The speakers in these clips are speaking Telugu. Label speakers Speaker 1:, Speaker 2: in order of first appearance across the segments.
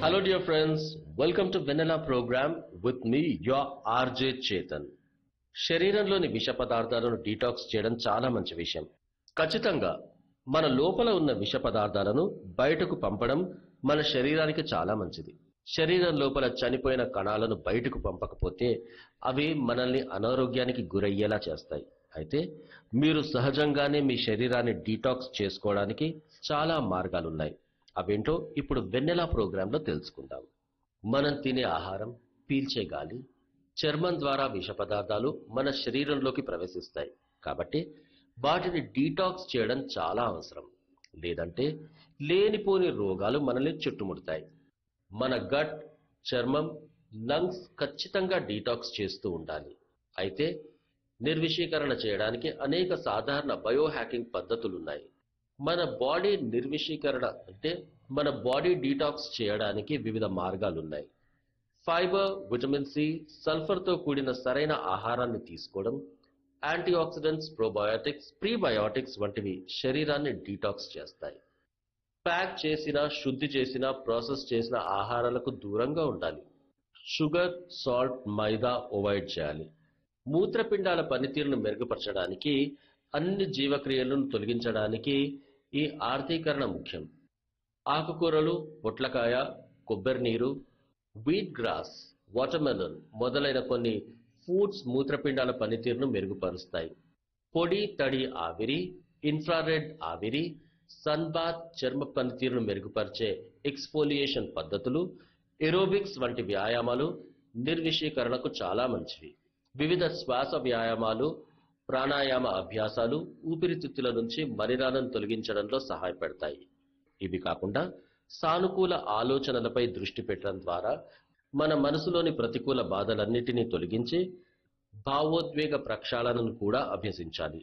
Speaker 1: Hello, dear friends. Welcome to Vanilla program with me, your RJ Chetan. శరీరంలోని విష పదార్థాలను డీటాక్స్ చేయడం చాలా మంచి విషయం ఖచ్చితంగా మన లోపల ఉన్న విష పదార్థాలను బయటకు పంపడం మన శరీరానికి చాలా మంచిది శరీరం లోపల చనిపోయిన కణాలను బయటకు పంపకపోతే అవి మనల్ని అనారోగ్యానికి గురయ్యేలా చేస్తాయి అయితే మీరు సహజంగానే మీ శరీరాన్ని డీటాక్స్ చేసుకోవడానికి చాలా మార్గాలున్నాయి అవేంటో ఇప్పుడు వెన్నెలా ప్రోగ్రాంలో తెలుసుకుందాం మనం తినే ఆహారం పీల్చే గాలి చర్మం ద్వారా విష పదార్థాలు మన శరీరంలోకి ప్రవేశిస్తాయి కాబట్టి వాటిని డీటాక్స్ చేయడం చాలా అవసరం లేదంటే లేనిపోని రోగాలు మనల్ని చుట్టుముడతాయి మన గట్ చర్మం లంగ్స్ ఖచ్చితంగా డీటాక్స్ చేస్తూ ఉండాలి అయితే నిర్విషీకరణ చేయడానికి అనేక సాధారణ బయో హ్యాకింగ్ పద్ధతులున్నాయి మన బాడీ నిర్విషీకరణ అంటే మన బాడీ డీటాక్స్ చేయడానికి వివిధ మార్గాలున్నాయి ఫైబర్ విటమిన్ సి సల్ఫర్తో కూడిన సరైన ఆహారాన్ని తీసుకోవడం యాంటీ ఆక్సిడెంట్స్ ప్రోబయోటిక్స్ ప్రీబయోటిక్స్ వంటివి శరీరాన్ని డీటాక్స్ చేస్తాయి ప్యాక్ చేసిన శుద్ధి చేసిన ప్రాసెస్ చేసిన ఆహారాలకు దూరంగా ఉండాలి షుగర్ సాల్ట్ మైదా అవాయిడ్ చేయాలి మూత్రపిండాల పనితీరును మెరుగుపరచడానికి అన్ని జీవక్రియలను తొలగించడానికి ఈ ఆర్థీకరణ ముఖ్యం ఆకుకూరలు పొట్లకాయ కొబ్బరి నీరు వీట్ గ్రాస్ వాటర్మెలన్ మొదలైన కొన్ని ఫుడ్స్ మూత్రపిండాల పనితీరును మెరుగుపరుస్తాయి పొడి తడి ఆవిరి ఇన్ఫ్రారెడ్ ఆవిరి సన్ బాత్ చర్మ పనితీరును మెరుగుపరిచే ఎక్స్ఫోలియేషన్ పద్ధతులు ఎరోబిక్స్ వంటి వ్యాయామాలు నిర్విషీకరణకు చాలా మంచివి వివిధ శ్వాస వ్యాయామాలు ప్రాణాయామ అభ్యాసాలు ఊపిరితిత్తుల నుంచి మలినాలను తొలగించడంలో సహాయపడతాయి ఇవి కాకుండా సానుకూల ఆలోచనలపై దృష్టి పెట్టడం ద్వారా మన మనసులోని ప్రతికూల బాధలన్నిటినీ తొలగించి భావోద్వేగ ప్రక్షాళనను కూడా అభ్యసించాలి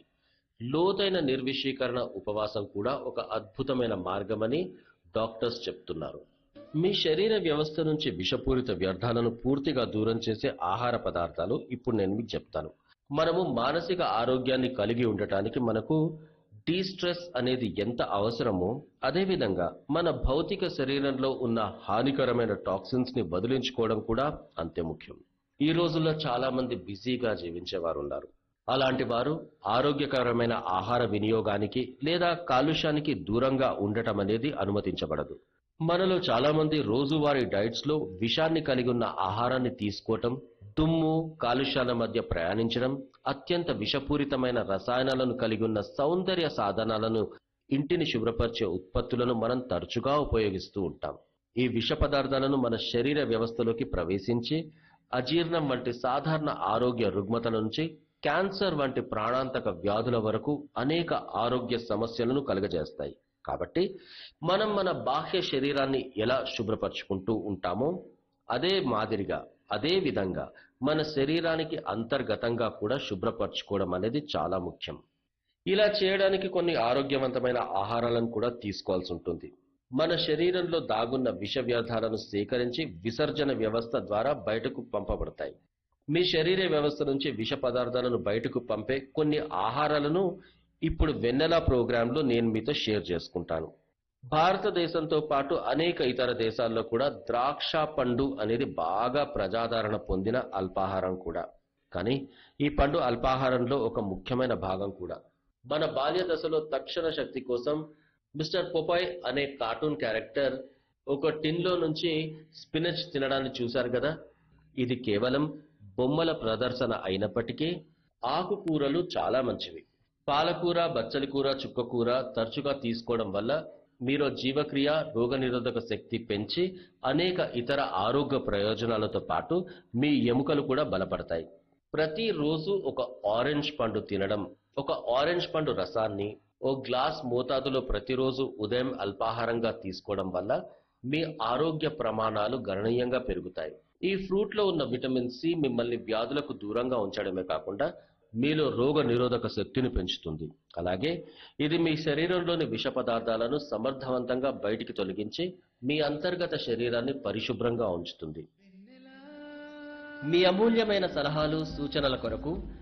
Speaker 1: లోతైన నిర్విషీకరణ ఉపవాసం కూడా ఒక అద్భుతమైన మార్గమని డాక్టర్స్ చెప్తున్నారు మీ శరీర వ్యవస్థ నుంచి విషపూరిత వ్యర్థాలను పూర్తిగా దూరం చేసే ఆహార పదార్థాలు ఇప్పుడు నేను మీకు చెప్తాను మనము మానసిక ఆరోగ్యాన్ని కలిగి ఉండటానికి మనకు స్ట్రెస్ అనేది ఎంత అవసరమో అదేవిధంగా మన భౌతిక శరీరంలో ఉన్న హానికరమైన టాక్సిన్స్ ని వదిలించుకోవడం కూడా అంతే ముఖ్యం ఈ రోజుల్లో చాలా మంది బిజీగా జీవించేవారు ఉన్నారు అలాంటి వారు ఆరోగ్యకరమైన ఆహార వినియోగానికి లేదా కాలుష్యానికి దూరంగా ఉండటం అనేది అనుమతించబడదు మనలో చాలా మంది రోజువారీ డైట్స్ లో విషాన్ని కలిగి ఉన్న ఆహారాన్ని తీసుకోవటం దుమ్ము కాలుష్యాల మధ్య ప్రయాణించడం అత్యంత విషపూరితమైన రసాయనాలను కలిగి ఉన్న సౌందర్య సాధనాలను ఇంటిని శుభ్రపరిచే ఉత్పత్తులను మనం తరచుగా ఉపయోగిస్తూ ఉంటాం ఈ విష పదార్థాలను మన శరీర వ్యవస్థలోకి ప్రవేశించి అజీర్ణం వంటి సాధారణ ఆరోగ్య రుగ్మతల నుంచి క్యాన్సర్ వంటి ప్రాణాంతక వ్యాధుల వరకు అనేక ఆరోగ్య సమస్యలను కలుగజేస్తాయి కాబట్టి మనం మన బాహ్య శరీరాన్ని ఎలా శుభ్రపరచుకుంటూ ఉంటామో అదే మాదిరిగా అదే విధంగా మన శరీరానికి అంతర్గతంగా కూడా శుభ్రపరచుకోవడం అనేది చాలా ముఖ్యం ఇలా చేయడానికి కొన్ని ఆరోగ్యవంతమైన ఆహారాలను కూడా తీసుకోవాల్సి ఉంటుంది మన శరీరంలో దాగున్న విష వ్యర్థాలను సేకరించి విసర్జన వ్యవస్థ ద్వారా బయటకు పంపబడతాయి మీ శరీర వ్యవస్థ నుంచి విష పదార్థాలను బయటకు పంపే కొన్ని ఆహారాలను ఇప్పుడు వెన్నెలా ప్రోగ్రాంలో నేను మీతో షేర్ చేసుకుంటాను భారతదేశంతో పాటు అనేక ఇతర దేశాల్లో కూడా ద్రాక్ష పండు అనేది బాగా ప్రజాదరణ పొందిన అల్పాహారం కూడా కానీ ఈ పండు అల్పాహారంలో ఒక ముఖ్యమైన భాగం కూడా మన బాల్య దశలో తక్షణ శక్తి కోసం మిస్టర్ పొపాయ్ అనే కార్టూన్ క్యారెక్టర్ ఒక టిన్లో నుంచి స్పినచ్ తినడాన్ని చూశారు కదా ఇది కేవలం బొమ్మల ప్రదర్శన అయినప్పటికీ ఆకుకూరలు చాలా మంచివి పాలకూర బచ్చలి కూర చుక్కకూర తరచుగా తీసుకోవడం వల్ల మీలో జీవక్రియ రోగనిరోధక శక్తి పెంచి అనేక ఇతర ఆరోగ్య ప్రయోజనాలతో పాటు మీ ఎముకలు కూడా బలపడతాయి ప్రతిరోజు ఒక ఆరెంజ్ పండు తినడం ఒక ఆరెంజ్ పండు రసాన్ని ఓ గ్లాస్ మోతాదులో ప్రతిరోజు ఉదయం అల్పాహారంగా తీసుకోవడం వల్ల మీ ఆరోగ్య ప్రమాణాలు గణనీయంగా పెరుగుతాయి ఈ ఫ్రూట్ లో ఉన్న విటమిన్ సి మిమ్మల్ని వ్యాధులకు దూరంగా ఉంచడమే కాకుండా మీలో రోగ నిరోధక శక్తిని పెంచుతుంది అలాగే ఇది మీ శరీరంలోని విష పదార్థాలను సమర్థవంతంగా బయటికి తొలగించి మీ అంతర్గత శరీరాన్ని పరిశుభ్రంగా ఉంచుతుంది మీ అమూల్యమైన సలహాలు సూచనల కొరకు